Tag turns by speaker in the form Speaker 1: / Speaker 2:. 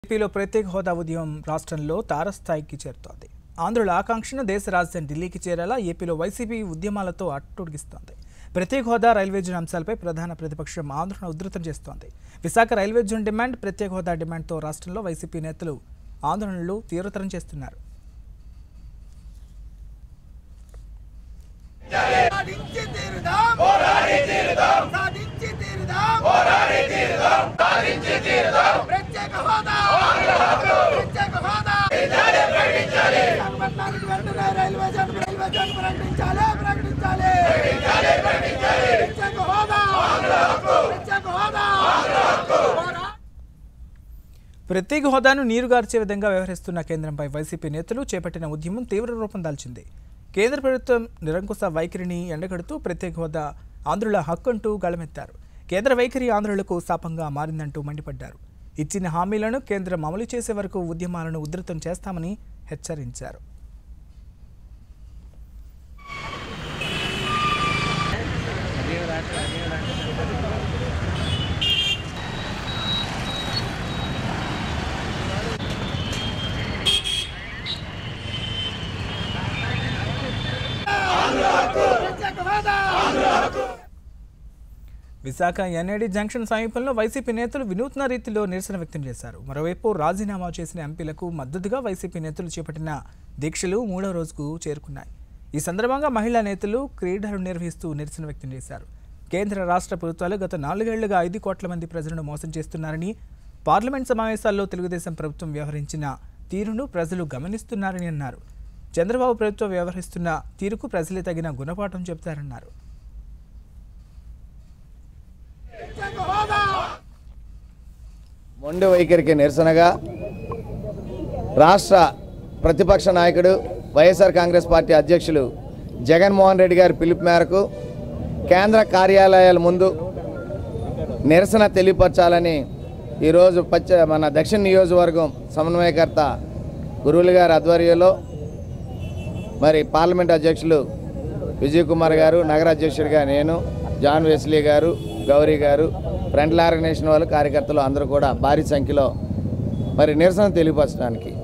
Speaker 1: ఏపీలో ప్రత్యేక హోదా ఉద్యమం రాష్ట్రంలో తారస్థాయికి చేరుతోంది ఆంధ్రుల ఆకాంక్షను దేశ రాజధాని ఢిల్లీకి చేరేలా ఏపీలో వైసీపీ ఉద్యమాలతో అట్టుడిగిస్తోంది ప్రత్యేక హోదా రైల్వే జోన్ అంశాలపై ప్రధాన ప్రతిపక్షం ఆందోళన ఉధృతం చేస్తోంది విశాఖ రైల్వే జోన్ డిమాండ్ ప్రత్యేక హోదా డిమాండ్తో రాష్ట్రంలో వైసీపీ నేతలు ఆందోళనలు తీవ్రతరం చేస్తున్నారు
Speaker 2: సాధించి తీరుదాం పోరాడి తీరుదాం సాధించి తీరుదాం పోరాడి తీరుదాం సాధించి తీరుదాం ప్రత్యేక హోదా ప్రత్యేక హోదా ప్రకటించాలి సంబంధానికి వెంటనే రైల్వే జోన్ రైల్వే జోన్ ప్రకటించాలి ప్రకటించాలి ప్రత్యేక హోదా ప్రత్యేక హోదా పోరా-
Speaker 1: ప్రత్యేక హోదాను నీరుగార్చే విధంగా వ్యవహరిస్తున్న కేంద్రంపై వైసీపీ నేతలు చేపట్టిన ఉద్యమం తీవ్ర రూపం దాల్చింది కేంద్ర ప్రభుత్వం నిరంకుశ వైఖరిని ఎండగడుతూ ప్రత్యేక హోదా ఆంధ్రుల హక్కు అంటూ గళమెత్తారు కేంద్ర వైఖరి ఆంధ్రులకు శాపంగా మారిందంటూ మండిపడ్డారు ఇచ్చిన హామీలను కేంద్రం అమలు చేసే వరకు ఉద్యమాలను ఉధృతం చేస్తామని హెచ్చరించారు
Speaker 2: ప్రత్యేక హోదా
Speaker 1: విశాఖ ఎన్ఐడి జంక్షన్ సమీపంలో వైసీపీ నేతలు వినూత్న రీతిలో నిరసన వ్యక్తం చేశారు మరోవైపు రాజీనామా చేసిన ఎంపీలకు మద్దతుగా వైసీపీ నేతలు చేపట్టిన దీక్షలు మూడో రోజుకు చేరుకున్నాయి ఈ సందర్భంగా మహిళా నేతలు క్రీడలు నిర్వహిస్తూ నిరసన వ్యక్తం చేశారు కేంద్ర రాష్ట్ర ప్రభుత్వాలు గత నాలుగేళ్లుగా ఐదు కోట్ల మంది ప్రజలను మోసం చేస్తున్నారని పార్లమెంట్ సమావేశాల్లో తెలుగుదేశం ప్రభుత్వం వ్యవహరించిన తీరును ప్రజలు గమనిస్తున్నారని అన్నారు చంద్రబాబు ప్రభుత్వం వ్యవహరిస్తున్న తీరుకు ప్రజలే తగిన గుణపాఠం చెబుతారన్నారు
Speaker 2: ప్రత్యేక హోదా
Speaker 3: మొండి వైఖరికి నిరసనగా రాష్ట్ర ప్రతిపక్ష నాయకుడు వైఎస్ఆర్ కాంగ్రెస్ పార్టీ అధ్యక్షులు జగన్మోహన్ రెడ్డి గారి పిలుపు మేరకు కేంద్ర కార్యాలయాల ముందు నిరసన తెలియపరచాలని ఈరోజు పచ్చ మన దక్షిణ నియోజకవర్గం సమన్వయకర్త గురువులు గారి ఆధ్వర్యంలో మరి పార్లమెంట్ అధ్యక్షులు విజయ్ కుమార్ గారు నగర అధ్యక్షుడిగా నేను జాన్ వెస్లీ గారు గౌరీ గారు ఫ్రంట్ ఆర్గనైజేషన్ వాళ్ళు కార్యకర్తలు అందరూ కూడా భారీ సంఖ్యలో మరి నిరసన తెలియపరచడానికి